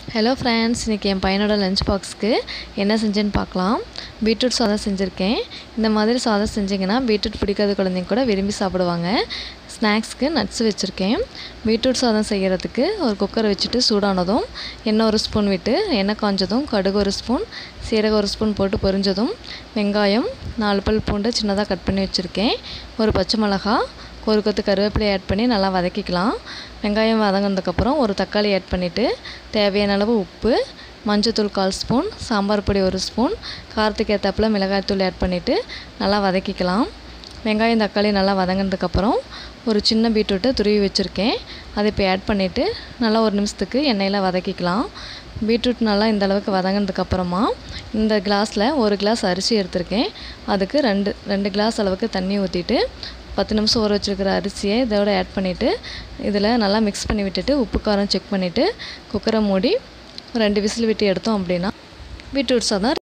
hello friends இன்றைக்கி என் பையனோட lunch பாக்ஸ்க்கு என்ன செஞ்சேன்னு பார்க்கலாம் பீட்ரூட் சாதம் செஞ்சுருக்கேன் இந்த மாதிரி சாதம் செஞ்சிங்கன்னா பீட்ரூட் பிடிக்காத குழந்தைங்க கூட விரும்பி சாப்பிடுவாங்க ஸ்நாக்ஸ்க்கு நட்ஸ் வச்சுருக்கேன் பீட்ரூட் சாதம் செய்கிறதுக்கு ஒரு குக்கரை வச்சுட்டு சூடானதும் எண்ணெய் ஒரு ஸ்பூன் விட்டு எண்ணெய் காஞ்சதும் கடுகு ஒரு ஸ்பூன் சீரகம் ஒரு ஸ்பூன் போட்டு பொரிஞ்சதும் வெங்காயம் நாலு பல் பூண்டை சின்னதாக கட் பண்ணி வச்சுருக்கேன் ஒரு பச்சை மிளகா ஒரு கொத்து கருவேப்பிலை ஆட் பண்ணி நல்லா வதக்கிக்கலாம் வெங்காயம் வதங்கினதுக்கப்புறம் ஒரு தக்காளி ஆட் பண்ணிவிட்டு தேவையான அளவு உப்பு மஞ்சத்தூள் கால் ஸ்பூன் சாம்பார் பொடி ஒரு ஸ்பூன் காரத்துக்கு ஏற்றாப்புல மிளகாய்த்தூள் ஆட் பண்ணிவிட்டு நல்லா வதக்கிக்கலாம் வெங்காயம் தக்காளி நல்லா வதங்கினதுக்கப்புறம் ஒரு சின்ன பீட்ரூட்டை துருவி வச்சுருக்கேன் அதை இப்போ ஆட் பண்ணிவிட்டு நல்லா ஒரு நிமிஷத்துக்கு எண்ணெயில் வதக்கிக்கலாம் பீட்ரூட் நல்லா இந்த அளவுக்கு வதங்கினதுக்கப்புறமா இந்த கிளாஸில் ஒரு கிளாஸ் அரிசி எடுத்திருக்கேன் அதுக்கு ரெண்டு ரெண்டு கிளாஸ் அளவுக்கு தண்ணி ஊற்றிட்டு பத்து நிமிஷம் ஊற வச்சுருக்கிற அரிசியை இதோட ஆட் பண்ணிவிட்டு இதில் நல்லா மிக்ஸ் பண்ணி விட்டுட்டு உப்பு காரம் செக் பண்ணிவிட்டு குக்கரை மூடி ரெண்டு விசில் விட்டு எடுத்தோம் அப்படின்னா பீட்ரூட் சாதம்